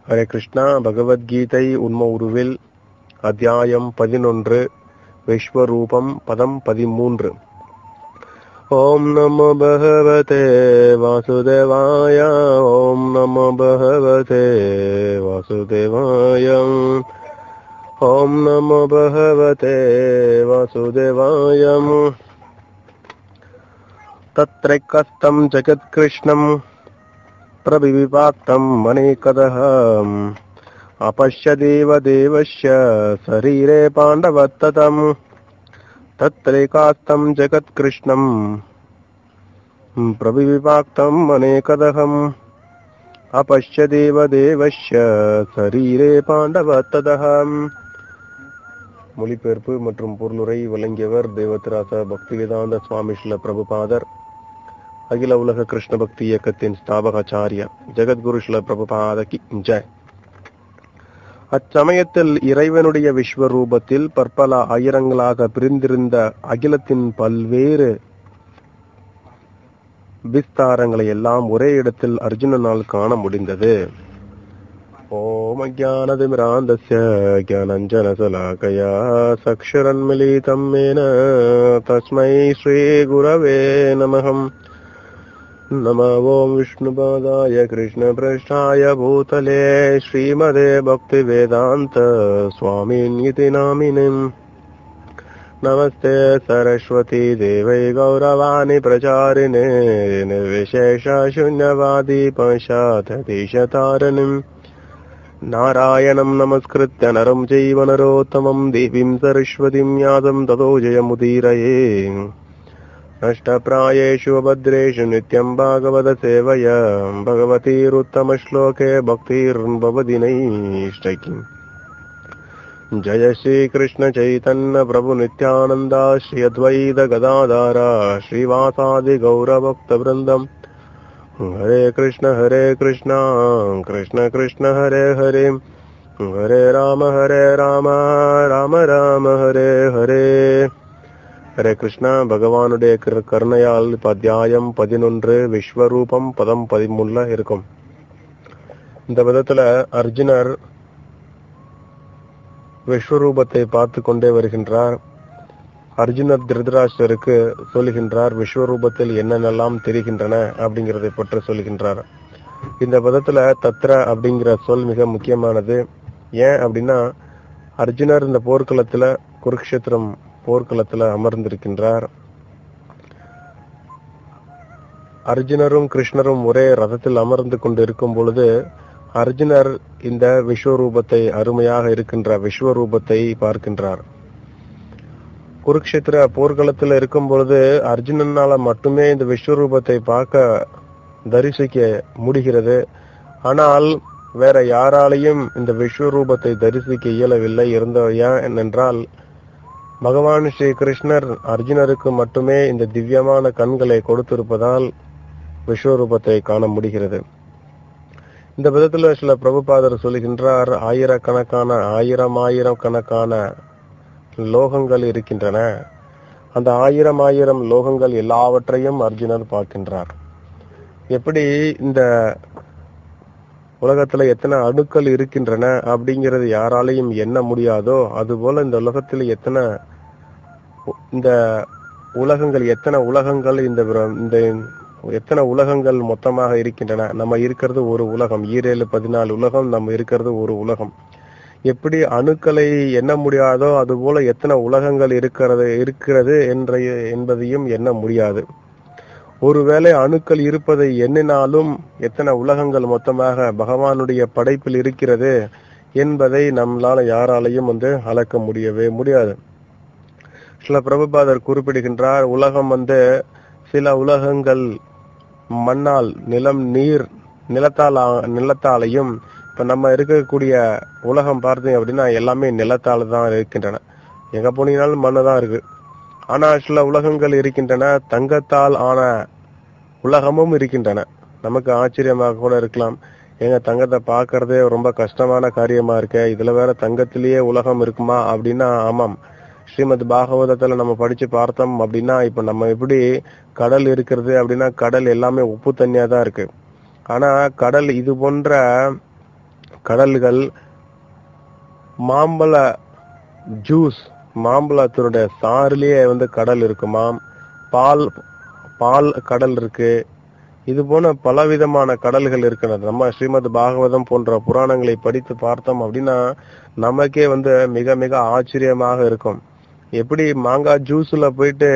ஹரே கிருஷ்ணா பகவத்கீதை உண்ம உருவில் அத்தியாயம் பதினொன்று விஸ்வரூபம் பதம் பதிமூன்று ஓம் நமோ பகவதே வாசுதேவாய ஓம் நமோ பகவதே வாசுதேவாய ஓம் நமோ பகவதே வாசுதேவாய तत्रैकस्तं जगत्कृष्णम् प्रविविपाक्तम् अनेकदः अपश्य देवदेवस्य शरीरे पाण्डवत्ततम् तत्रैकास्तं जगत्कृष्णम् प्रविविपाक्तम् अनेकदहम् अपश्य देवदेवस्य शरीरे पाण्डवत्ततः மொழிபெயர்ப்பு மற்றும் பொருளுரை வழங்கியவர் தேவத்ராச பக்திவேதாந்த சுவாமி ஸ்ரீல பிரபுபாதர் அகில உலக கிருஷ்ண பக்தி இயக்கத்தின் ஸ்தாபகாச்சாரியா ஜெகத்குரு ஸ்ரீல பிரபுபாதகி ஜெய் அச்சமயத்தில் இறைவனுடைய விஸ்வரூபத்தில் பற்பல ஆயிரங்களாக பிரிந்திருந்த அகிலத்தின் பல்வேறு விஸ்தாரங்களை எல்லாம் ஒரே இடத்தில் அர்ஜுனனால் காண முடிந்தது ॐ अज्ञानतिमिरान्धस्य ज्ञानञ्जनशलाकया सक्षरन्मिलितं येन तस्मै श्रीगुरवे नमः नम ॐ विष्णुपादाय कृष्णपृष्ठाय भूतले श्रीमदे भक्तिवेदान्त स्वामिन्यति नामिनिम् नमस्ते सरस्वती देवै गौरवाणि प्रचारिणे निर्विशेषशून्यवादी पश्चाततीशतारिणिम् नारायणं नमस्कृत्य नरं चैव नरोत्तमं देवीं सरस्वतीं यादं ततो जयमुदीरये नष्टप्रायेषु अभद्रेषु नित्यं भागवतसेवय भगवतीरुत्तमश्लोके भक्तिर्भवति नैष्टकिम् जय श्रीकृष्ण चैतन्य प्रभु नित्यानन्दा श्री अद्वैत गदाधारा श्रीवासादि गौरभक्तवृन्दम् हरे कृष्ण हरे कृष्ण कृष्ण कृष्ण हरे हरे हरे राम हरे राम ராம ராம ஹரே ஹரே ஹரே கிருஷ்ணா பகவானுடைய கிரு- கருணையால் இப்ப அத்தியாயம் பதினொன்று விஸ்வரூபம் பதம் பதிமூணுல இருக்கும் இந்த விதத்துல அர்ஜுனர் விஸ்வரூபத்தை பார்த்து கொண்டே வருகின்றார் அர்ஜுனர் திருதராஷ்டருக்கு சொல்லுகின்றார் விஸ்வரூபத்தில் என்னென்னலாம் தெரிகின்றன அப்படிங்கறதை பற்றி சொல்லுகின்றார் இந்த பதத்துல தத்ர அப்படிங்கிற சொல் மிக முக்கியமானது ஏன் அப்படின்னா அர்ஜுனர் இந்த போர்க்களத்துல குருக்ஷேத்திரம் போர்க்களத்துல அமர்ந்திருக்கின்றார் அர்ஜுனரும் கிருஷ்ணரும் ஒரே ரதத்தில் அமர்ந்து கொண்டு இருக்கும் பொழுது அர்ஜுனர் இந்த விஸ்வரூபத்தை அருமையாக இருக்கின்ற விஸ்வரூபத்தை பார்க்கின்றார் குருக்ஷேத்திர போர்க்களத்துல இருக்கும் பொழுது அர்ஜுனனால மட்டுமே இந்த விஸ்வரூபத்தை பார்க்க தரிசிக்க முடிகிறது ஆனால் வேற யாராலையும் இந்த விஸ்வரூபத்தை தரிசிக்க இயலவில்லை இருந்த ஏன் என்றால் பகவான் ஸ்ரீ கிருஷ்ணர் அர்ஜுனருக்கு மட்டுமே இந்த திவ்யமான கண்களை கொடுத்திருப்பதால் விஸ்வரூபத்தை காண முடிகிறது இந்த விதத்துல சில பிரபுபாதர் சொல்லுகின்றார் ஆயிரக்கணக்கான ஆயிரம் ஆயிரம் கணக்கான லோகங்கள் இருக்கின்றன அந்த ஆயிரம் ஆயிரம் லோகங்கள் எல்லாவற்றையும் அர்ஜுனர் பார்க்கின்றார் எப்படி இந்த உலகத்துல எத்தனை அணுக்கள் இருக்கின்றன அப்படிங்கிறது யாராலையும் எண்ண முடியாதோ அதுபோல இந்த உலகத்துல எத்தனை உ- இந்த உலகங்கள் எத்தனை உலகங்கள் இந்த பிர- இந்த எத்தனை உலகங்கள் மொத்தமாக இருக்கின்றன நம்ம இருக்கிறது ஒரு உலகம் ஈரேழு பதினாலு உலகம் நம்ம இருக்கிறது ஒரு உலகம் எப்படி அணுக்களை எண்ண முடியாதோ அதுபோல எத்தனை உலகங்கள் இருக்கிறது இருக்கிறது என்ற என்பதையும் எண்ண முடியாது ஒருவேளை அணுக்கள் இருப்பதை எண்ணினாலும் எத்தனை உலகங்கள் மொத்தமாக பகவானுடைய படைப்பில் இருக்கிறது என்பதை நம்மளால யாராலையும் வந்து அளக்க முடியவே முடியாது சில பிரபுபாதர் குறிப்பிடுகின்றார் உலகம் வந்து சில உலகங்கள் மண்ணால் நிலம் நீர் நிலத்தால் ஆ- நிலத்தாலையும் இப்ப நம்ம இருக்கக்கூடிய உலகம் பார்த்தீங்க அப்படின்னா எல்லாமே நிலத்தால தான் இருக்கின்றன எங்க போனீங்கனாலும் மண்ணு தான் இருக்கு ஆனா சில உலகங்கள் இருக்கின்றன தங்கத்தால் ஆன உலகமும் இருக்கின்றன நமக்கு ஆச்சரியமாக கூட இருக்கலாம் ஏங்க தங்கத்தை பார்க்கறதே ரொம்ப கஷ்டமான காரியமா இருக்கே இதுல வேற தங்கத்திலேயே உலகம் இருக்குமா அப்படின்னா ஆமாம் ஸ்ரீமத் பாகவதத்துல நம்ம படிச்சு பார்த்தோம் அப்படின்னா இப்ப நம்ம எப்படி கடல் இருக்கிறது அப்படின்னா கடல் எல்லாமே உப்பு தண்ணியா தான் இருக்கு ஆனா கடல் இது போன்ற கடல்கள் மாம்பழ ஜூஸ் மாம்பழத்தினுடைய சாறிலேயே வந்து கடல் இருக்குமாம் பால் பால் கடல் இருக்கு இது போன பலவிதமான கடல்கள் இருக்கிறது நம்ம ஸ்ரீமத் பாகவதம் போன்ற புராணங்களை படித்து பார்த்தோம் அப்படின்னா நமக்கே வந்து மிக மிக ஆச்சரியமாக இருக்கும் எப்படி மாங்காய் ஜூஸ்ல போயிட்டு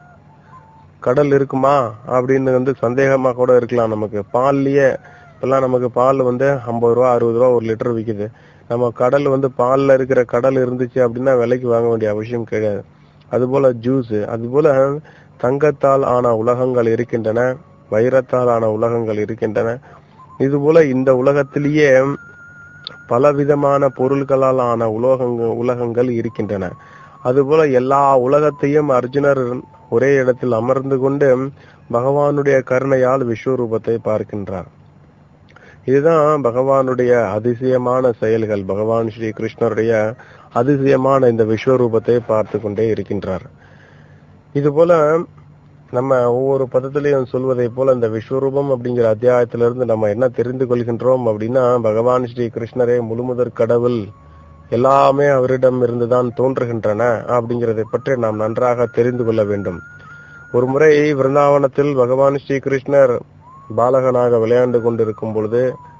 கடல் இருக்குமா அப்படின்னு வந்து சந்தேகமா கூட இருக்கலாம் நமக்கு பால்லயே இப்பெல்லாம் நமக்கு பால் வந்து ஐம்பது ரூபா அறுபது ரூபா ஒரு லிட்டர் விக்குது நம்ம கடல் வந்து பால்ல இருக்கிற கடல் இருந்துச்சு அப்படின்னா விலைக்கு வாங்க வேண்டிய அவசியம் கிடையாது அதுபோல ஜூஸ் அதுபோல தங்கத்தால் ஆன உலகங்கள் இருக்கின்றன வைரத்தால் ஆன உலகங்கள் இருக்கின்றன இதுபோல இந்த உலகத்திலேயே பலவிதமான பொருள்களால் ஆன உலோகங்கள் உலகங்கள் இருக்கின்றன அதுபோல எல்லா உலகத்தையும் அர்ஜுனர் ஒரே இடத்தில் அமர்ந்து கொண்டு பகவானுடைய கருணையால் விஸ்வரூபத்தை பார்க்கின்றார் இதுதான் பகவானுடைய அதிசயமான செயல்கள் பகவான் ஸ்ரீ கிருஷ்ணருடைய அதிசயமான இந்த விஸ்வரூபத்தை பார்த்து கொண்டே இருக்கின்றார் இது போல நம்ம ஒவ்வொரு பதத்திலையும் சொல்வதை போல இந்த விஸ்வரூபம் அப்படிங்கிற அத்தியாயத்திலிருந்து நம்ம என்ன தெரிந்து கொள்கின்றோம் அப்படின்னா பகவான் ஸ்ரீ கிருஷ்ணரே முழுமுதற் கடவுள் எல்லாமே அவரிடம் இருந்துதான் தோன்றுகின்றன அப்படிங்கிறதை பற்றி நாம் நன்றாக தெரிந்து கொள்ள வேண்டும் ஒரு முறை விருந்தாவனத்தில் பகவான் ஸ்ரீ கிருஷ்ணர் பாலகனாக விளையாண்டு கொண்டிருக்கும் பொழுது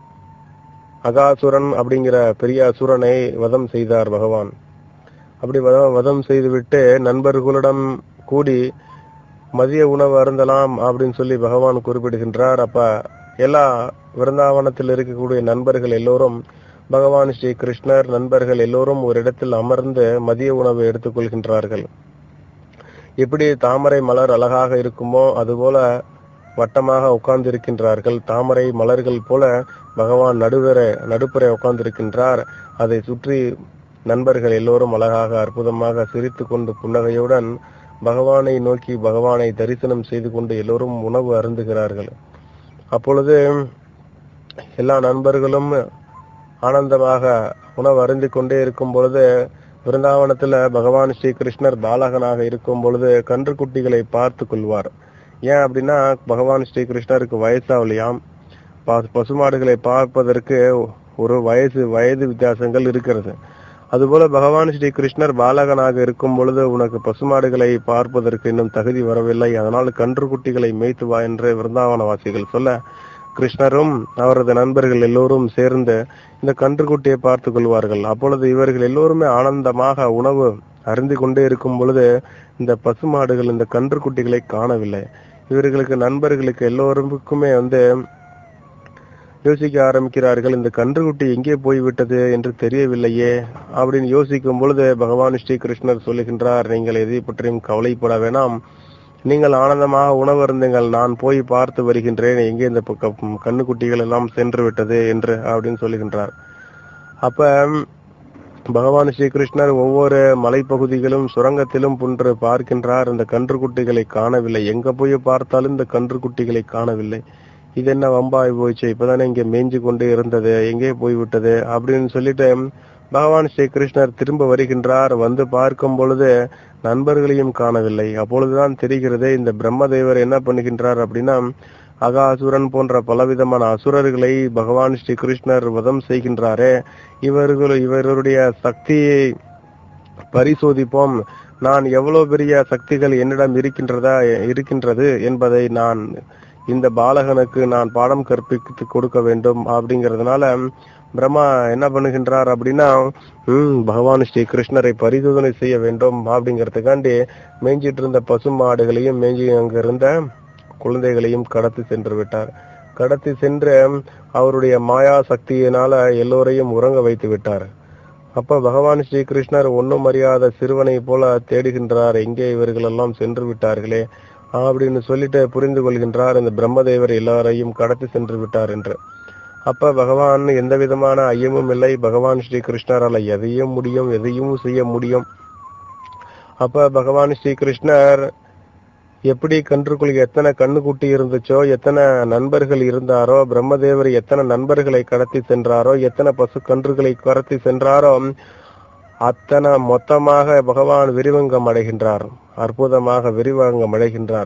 அகாசுரன் அப்படிங்கிற பெரிய அசுரனை வதம் செய்தார் பகவான் அப்படி வதம் வதம் செய்துவிட்டு நண்பர்களிடம் கூடி மதிய உணவு அருந்தலாம் அப்படின்னு சொல்லி பகவான் குறிப்பிடுகின்றார் அப்ப எல்லா விருந்தாவனத்தில் இருக்கக்கூடிய நண்பர்கள் எல்லோரும் பகவான் ஸ்ரீ கிருஷ்ணர் நண்பர்கள் எல்லோரும் ஒரு இடத்தில் அமர்ந்து மதிய உணவு எடுத்துக்கொள்கின்றார்கள் எப்படி தாமரை மலர் அழகாக இருக்குமோ அதுபோல வட்டமாக உட்கார்ந்து இருக்கின்றார்கள் தாமரை மலர்கள் போல பகவான் நடுவர நடுப்புற உட்கார்ந்திருக்கின்றார் அதை சுற்றி நண்பர்கள் எல்லோரும் அழகாக அற்புதமாக சிரித்து கொண்டு புன்னகையுடன் பகவானை நோக்கி பகவானை தரிசனம் செய்து கொண்டு எல்லோரும் உணவு அருந்துகிறார்கள் அப்பொழுது எல்லா நண்பர்களும் ஆனந்தமாக உணவு அருந்தி கொண்டே இருக்கும் பொழுது விருந்தாவனத்துல பகவான் ஸ்ரீ கிருஷ்ணர் பாலகனாக இருக்கும் பொழுது கன்றுக்குட்டிகளை பார்த்து கொள்வார் ஏன் அப்படின்னா பகவான் ஸ்ரீ கிருஷ்ணருக்கு வயசாகலையாம் ப- பசுமாடுகளை பார்ப்பதற்கு ஒரு வயசு வயது வித்தியாசங்கள் இருக்கிறது அதுபோல பகவான் ஸ்ரீ கிருஷ்ணர் பாலகனாக இருக்கும் பொழுது உனக்கு பசுமாடுகளை பார்ப்பதற்கு இன்னும் தகுதி வரவில்லை அதனால் கன்றுக்குட்டிகளை மேய்த்து வா என்று விருந்தாவனவாசிகள் சொல்ல கிருஷ்ணரும் அவரது நண்பர்கள் எல்லோரும் சேர்ந்து இந்த கன்றுக்குட்டியை பார்த்து கொள்வார்கள் அப்பொழுது இவர்கள் எல்லோருமே ஆனந்தமாக உணவு அருந்தி கொண்டே இருக்கும் பொழுது இந்த பசுமாடுகள் இந்த கன்றுக்குட்டிகளை காணவில்லை இவர்களுக்கு நண்பர்களுக்கு எல்லோருக்குமே வந்து யோசிக்க ஆரம்பிக்கிறார்கள் இந்த கன்றுக்குட்டி எங்கே போய்விட்டது என்று தெரியவில்லையே அப்படின்னு யோசிக்கும் பொழுது பகவான் ஸ்ரீ கிருஷ்ணர் சொல்லுகின்றார் நீங்கள் எதை பற்றியும் கவலைப்பட வேணாம் நீங்கள் ஆனந்தமாக உணவருந்துங்கள் நான் போய் பார்த்து வருகின்றேன் எங்கே இந்த பக்கம் கண்ணுக்குட்டிகள் எல்லாம் சென்று விட்டது என்று அப்படின்னு சொல்லுகின்றார் அப்ப பகவான் ஸ்ரீ கிருஷ்ணர் ஒவ்வொரு மலைப்பகுதிகளும் சுரங்கத்திலும் புன்று பார்க்கின்றார் இந்த கன்றுக்குட்டிகளை காணவில்லை எங்க போய் பார்த்தாலும் இந்த கன்றுக்குட்டிகளை காணவில்லை இது என்ன வம்பாய் போயிடுச்சு இப்பதானே இங்க மேய்ஞ்சு கொண்டு இருந்தது எங்கே போய்விட்டது அப்படின்னு சொல்லிட்டு பகவான் ஸ்ரீ கிருஷ்ணர் திரும்ப வருகின்றார் வந்து பார்க்கும் பொழுது நண்பர்களையும் காணவில்லை அப்பொழுதுதான் தெரிகிறது இந்த பிரம்மதேவர் என்ன பண்ணுகின்றார் அப்படின்னா அகாசுரன் போன்ற பலவிதமான அசுரர்களை பகவான் ஸ்ரீ கிருஷ்ணர் வதம் செய்கின்றாரே இவர்கள் இவருடைய சக்தியை பரிசோதிப்போம் நான் எவ்வளவு பெரிய சக்திகள் என்னிடம் இருக்கின்றதா இருக்கின்றது என்பதை நான் இந்த பாலகனுக்கு நான் பாடம் கற்பித்து கொடுக்க வேண்டும் அப்படிங்கறதுனால பிரம்மா என்ன பண்ணுகின்றார் அப்படின்னா ஹம் பகவான் ஸ்ரீ கிருஷ்ணரை பரிசோதனை செய்ய வேண்டும் அப்படிங்கறதுக்காண்டி மேய்ஞ்சிட்டு இருந்த பசு மாடுகளையும் மேய்ஞ்சி அங்க இருந்த குழந்தைகளையும் கடத்தி சென்று விட்டார் கடத்தி சென்று அவருடைய மாயா சக்தியினால எல்லோரையும் உறங்க வைத்து விட்டார் அப்ப பகவான் ஸ்ரீ கிருஷ்ணர் ஒன்னும் அறியாத சிறுவனை போல தேடுகின்றார் எங்கே இவர்கள் எல்லாம் சென்று விட்டார்களே அப்படின்னு சொல்லிட்டு புரிந்து கொள்கின்றார் இந்த பிரம்மதேவர் எல்லாரையும் கடத்தி சென்று விட்டார் என்று அப்ப பகவான் எந்த விதமான ஐயமும் இல்லை பகவான் ஸ்ரீ கிருஷ்ணரால எதையும் முடியும் எதையும் செய்ய முடியும் அப்ப பகவான் ஸ்ரீ கிருஷ்ணர் எப்படி கன்றுக்குள் எத்தனை கண்ணுக்குட்டி இருந்துச்சோ எத்தனை நண்பர்கள் இருந்தாரோ பிரம்மதேவர் எத்தனை நண்பர்களை கடத்தி சென்றாரோ எத்தனை பசு கன்றுகளை கடத்தி சென்றாரோ அத்தனை மொத்தமாக பகவான் விரிவங்கம் அடைகின்றார் அற்புதமாக விரிவங்கம் அடைகின்றார்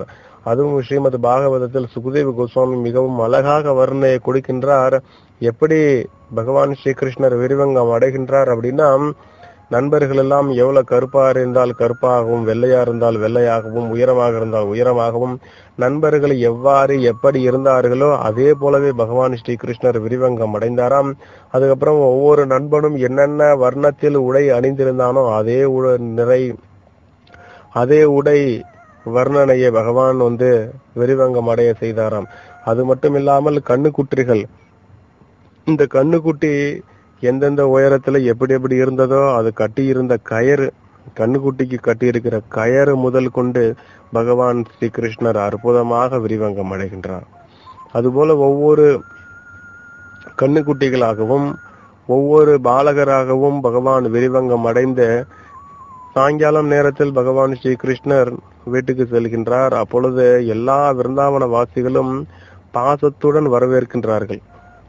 அதுவும் ஸ்ரீமத் பாகவதத்தில் சுகுதேவ கோஸ்வாமி மிகவும் அழகாக வர்ணனையை கொடுக்கின்றார் எப்படி பகவான் ஸ்ரீகிருஷ்ணர் விரிவங்கம் அடைகின்றார் அப்படின்னா நண்பர்கள் எல்லாம் எவ்வளவு கருப்பா இருந்தால் கருப்பாகவும் வெள்ளையா இருந்தால் வெள்ளையாகவும் உயரமாக இருந்தால் உயரமாகவும் நண்பர்கள் எவ்வாறு எப்படி இருந்தார்களோ அதே போலவே பகவான் ஸ்ரீகிருஷ்ணர் விரிவங்கம் அடைந்தாராம் அதுக்கப்புறம் ஒவ்வொரு நண்பனும் என்னென்ன வர்ணத்தில் உடை அணிந்திருந்தானோ அதே உட- நிறை அதே உடை வர்ணனையை பகவான் வந்து விரிவங்கம் அடைய செய்தாராம் அது மட்டும் இல்லாமல் கண்ணுக்குற்றிகள் இந்த கண்ணுக்குட்டி எந்தெந்த உயரத்துல எப்படி எப்படி இருந்ததோ அது கட்டி இருந்த கயறு கண்ணுக்குட்டிக்கு கட்டி இருக்கிற கயறு முதல் கொண்டு பகவான் ஸ்ரீகிருஷ்ணர் அற்புதமாக விரிவங்கம் அடைகின்றார் அதுபோல ஒவ்வொரு கண்ணுக்குட்டிகளாகவும் ஒவ்வொரு பாலகராகவும் பகவான் விரிவங்கம் அடைந்த சாயங்காலம் நேரத்தில் பகவான் ஸ்ரீ கிருஷ்ணர் வீட்டுக்கு செல்கின்றார் அப்பொழுது எல்லா விருந்தாவன வாசிகளும் பாசத்துடன் வரவேற்கின்றார்கள்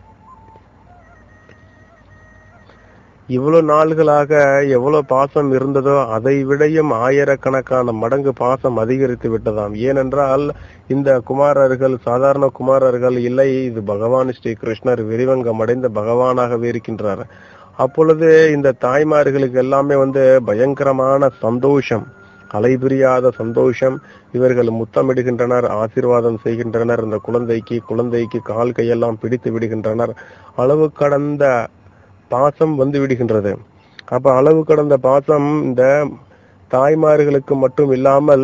இவ்வளவு நாள்களாக எவ்வளவு பாசம் இருந்ததோ அதை விடையும் ஆயிரக்கணக்கான மடங்கு பாசம் அதிகரித்து விட்டதாம் ஏனென்றால் இந்த குமாரர்கள் சாதாரண குமாரர்கள் இல்லை இது பகவான் ஸ்ரீ கிருஷ்ணர் விரிவங்கம் அடைந்த பகவானாகவே இருக்கின்றார் அப்பொழுது இந்த தாய்மார்களுக்கு எல்லாமே வந்து பயங்கரமான சந்தோஷம் அலைபிரியாத சந்தோஷம் இவர்கள் முத்தமிடுகின்றனர் ஆசீர்வாதம் செய்கின்றனர் இந்த குழந்தைக்கு குழந்தைக்கு கால் கையெல்லாம் பிடித்து விடுகின்றனர் அளவு கடந்த பாசம் வந்து விடுகின்றது அப்ப அளவு கடந்த பாசம் இந்த தாய்மார்களுக்கு மட்டும் இல்லாமல்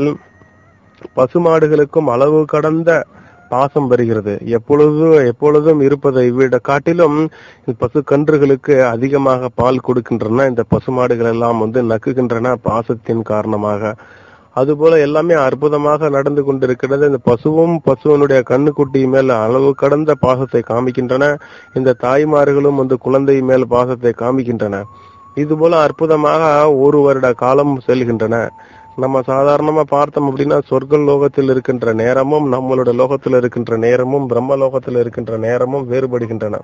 பசுமாடுகளுக்கும் அளவு கடந்த பாசம் வருகிறது எப்பொழுதும் எப்பொழுதும் இருப்பதை விட காட்டிலும் பசு கன்றுகளுக்கு அதிகமாக பால் கொடுக்கின்றன இந்த பசுமாடுகள் எல்லாம் வந்து நக்குகின்றன பாசத்தின் காரணமாக அதுபோல எல்லாமே அற்புதமாக நடந்து கொண்டிருக்கிறது இந்த பசுவும் பசுவனுடைய கண்ணுக்குட்டி மேல் அளவு கடந்த பாசத்தை காமிக்கின்றன இந்த தாய்மார்களும் வந்து குழந்தை மேல் பாசத்தை காமிக்கின்றன இது போல அற்புதமாக ஒரு வருட காலம் செல்கின்றன நம்ம சாதாரணமா பார்த்தோம் அப்படின்னா சொர்க்க லோகத்தில் இருக்கின்ற நேரமும் நம்மளோட லோகத்தில் இருக்கின்ற நேரமும் பிரம்ம லோகத்தில் இருக்கின்ற நேரமும் வேறுபடுகின்றன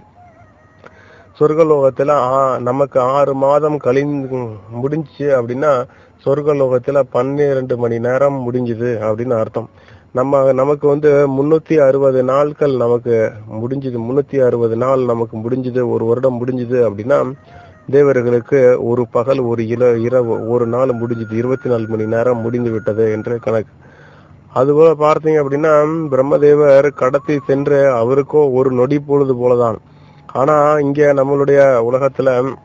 சொர்க்கலோகத்துல ஆ- நமக்கு ஆறு மாதம் கழிந்து முடிஞ்சுச்சு அப்படின்னா சொர்க்கலோகத்துல பன்னிரண்டு மணி நேரம் முடிஞ்சுது அப்படின்னு அர்த்தம் நம்ம நமக்கு வந்து முன்னூத்தி அறுபது நாட்கள் நமக்கு முடிஞ்சுது முன்னூத்தி அறுபது நாள் நமக்கு முடிஞ்சுது ஒரு வருடம் முடிஞ்சுது அப்படின்னா தேவர்களுக்கு ஒரு பகல் ஒரு இல இரவு ஒரு நாள் முடிஞ்சுது இருபத்தி நாலு மணி நேரம் முடிந்து விட்டது என்று கணக்கு அதுபோல பார்த்தீங்க அப்படின்னா பிரம்மதேவர் கடத்தி சென்று அவருக்கோ ஒரு நொடி பொழுது போலதான் ஆனா இங்க நம்மளுடைய உலகத்துல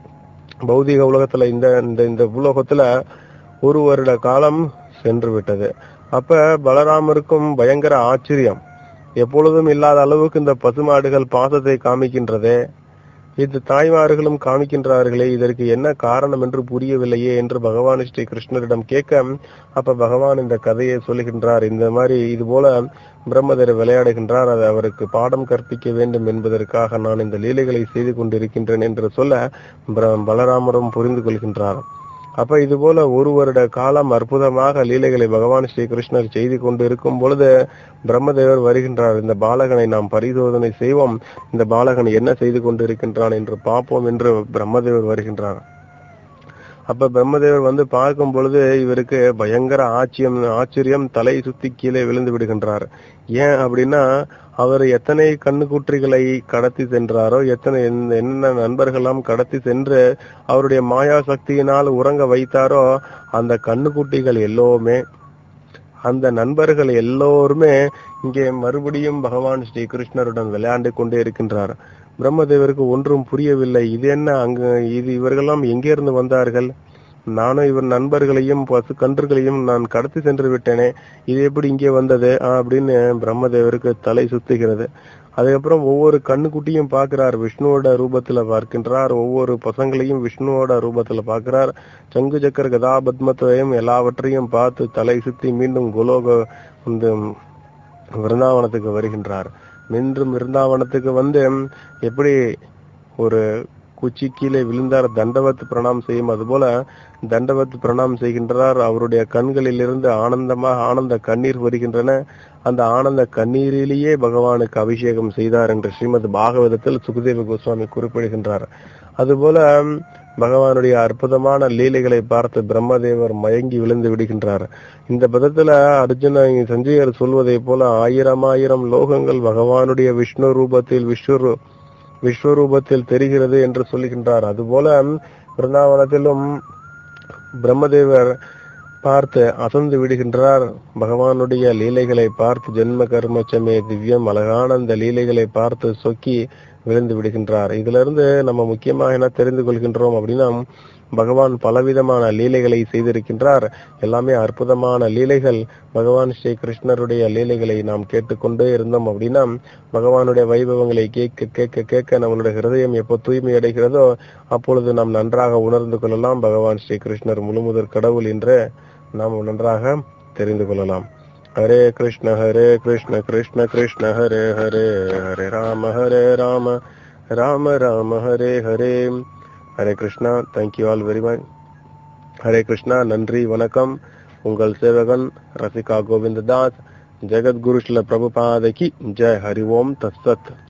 பௌதிக உலகத்துல இந்த இந்த இந்த உலகத்துல ஒரு வருட காலம் சென்று விட்டது அப்ப பலராமருக்கும் பயங்கர ஆச்சரியம் எப்பொழுதும் இல்லாத அளவுக்கு இந்த பசுமாடுகள் பாசத்தை காமிக்கின்றதே இது தாய்மார்களும் காமிக்கின்றார்களே இதற்கு என்ன காரணம் என்று புரியவில்லையே என்று பகவான் ஸ்ரீ கிருஷ்ணரிடம் கேட்க அப்ப பகவான் இந்த கதையை சொல்லுகின்றார் இந்த மாதிரி இது போல பிரம்மதர் விளையாடுகின்றார் அது அவருக்கு பாடம் கற்பிக்க வேண்டும் என்பதற்காக நான் இந்த லீலைகளை செய்து கொண்டிருக்கின்றேன் என்று சொல்ல பிர- பலராமரும் புரிந்து கொள்கின்றார் அப்ப இது போல ஒரு வருட காலம் அற்புதமாக லீலைகளை பகவான் ஸ்ரீ கிருஷ்ணர் செய்து கொண்டு இருக்கும் பொழுது பிரம்மதேவர் வருகின்றார் இந்த பாலகனை நாம் பரிசோதனை செய்வோம் இந்த பாலகன் என்ன செய்து கொண்டு இருக்கின்றான் என்று பார்ப்போம் என்று பிரம்மதேவர் வருகின்றார் அப்ப பிரம்மதேவர் வந்து பார்க்கும் பொழுது இவருக்கு பயங்கர ஆச்சரியம் ஆச்சரியம் தலை சுத்தி கீழே விழுந்து விடுகின்றார் ஏன் அப்படின்னா அவர் எத்தனை கண்ணுக்குற்றிகளை கடத்தி சென்றாரோ எத்தனை என்ன- என்னென்ன நண்பர்களெல்லாம் கடத்தி சென்று அவருடைய மாயா சக்தியினால் உறங்க வைத்தாரோ அந்த கண்ணுக்குட்டிகள் எல்லோருமே அந்த நண்பர்கள் எல்லோருமே இங்கே மறுபடியும் பகவான் ஸ்ரீ கிருஷ்ணருடன் விளையாண்டு கொண்டே இருக்கின்றார் பிரம்மதேவருக்கு ஒன்றும் புரியவில்லை இது என்ன அங்கு இது இவர்களெல்லாம் எங்கே இருந்து வந்தார்கள் நானும் இவர் நண்பர்களையும் பசு கன்றுகளையும் நான் கடத்தி சென்று விட்டேனே இது எப்படி இங்கே வந்தது ஆ, அப்படின்னு பிரம்மதேவருக்கு தலை சுத்துகிறது அதுக்கப்புறம் ஒவ்வொரு கண்ணுக்குட்டியும் பார்க்கிறார் விஷ்ணுவோட ரூபத்துல பார்க்கின்றார் ஒவ்வொரு பசங்களையும் விஷ்ணுவோட ரூபத்துல பார்க்கிறார் சங்கு சக்கர கதா பத்மத்தையும் எல்லாவற்றையும் பார்த்து தலை சுத்தி மீண்டும் குலோக இந்த விருந்தாவனத்துக்கு வருகின்றார் மீண்டும் விருந்தாவனத்துக்கு வந்து எப்படி ஒரு குச்சி கீழே விழுந்தார் தண்டவத் பிரணாம் செய்யும் அதுபோல தண்டவத் பிரணாம் செய்கின்றார் அவருடைய கண்களில் இருந்து ஆனந்தமாக ஆனந்த கண்ணீர் வருகின்றன அந்த ஆனந்த கண்ணீரிலேயே பகவானுக்கு அபிஷேகம் செய்தார் என்று ஸ்ரீமத் பாகவதத்தில் சுகதேவ கோஸ்வாமி குறிப்பிடுகின்றார் அதுபோல பகவானுடைய அற்புதமான லீலைகளை பார்த்து பிரம்மதேவர் மயங்கி விழுந்து விடுகின்றார் இந்த பதத்துல அர்ஜுன சஞ்சயர் சொல்வதை போல ஆயிரம் ஆயிரம் லோகங்கள் பகவானுடைய விஷ்ணு ரூபத்தில் விஸ்வரு விஸ்வரூபத்தில் தெரிகிறது என்று சொல்லுகின்றார் அதுபோல பிருந்தாவனத்திலும் பிரம்மதேவர் பார்த்து அசந்து விடுகின்றார் பகவானுடைய லீலைகளை பார்த்து ஜென்ம கர்மச்சமே திவ்யம் அழகான அந்த லீலைகளை பார்த்து சொக்கி விழுந்து விடுகின்றார் இதுல இருந்து நம்ம முக்கியமாக என்ன தெரிந்து கொள்கின்றோம் அப்படின்னா பகவான் பலவிதமான லீலைகளை செய்திருக்கின்றார் எல்லாமே அற்புதமான லீலைகள் பகவான் ஸ்ரீ கிருஷ்ணருடைய லீலைகளை நாம் கேட்டுக்கொண்டே இருந்தோம் அப்படின்னா பகவானுடைய வைபவங்களை கேட்க கேட்க கேட்க நம்மளுடைய ஹிருதயம் எப்போ தூய்மை அடைகிறதோ அப்பொழுது நாம் நன்றாக உணர்ந்து கொள்ளலாம் பகவான் ஸ்ரீ கிருஷ்ணர் முழுமுதற் கடவுள் என்று நாம் நன்றாக தெரிந்து கொள்ளலாம் ஹரே கிருஷ்ண ஹரே கிருஷ்ண கிருஷ்ண கிருஷ்ண ஹரே ஹரே ஹரே ராம ஹரே ராம ராம ராம ஹரே ஹரே ஹரே Krishna thank you all very much ஹரே கிருஷ்ணா நன்றி வணக்கம் உங்கள் சேவகன் ரசிகா கோவிந்த தாஸ் ஜெகத்குரு ஸ்ல பிரபுபாதகி ஜெய் ஹரி ஓம் தத்சத்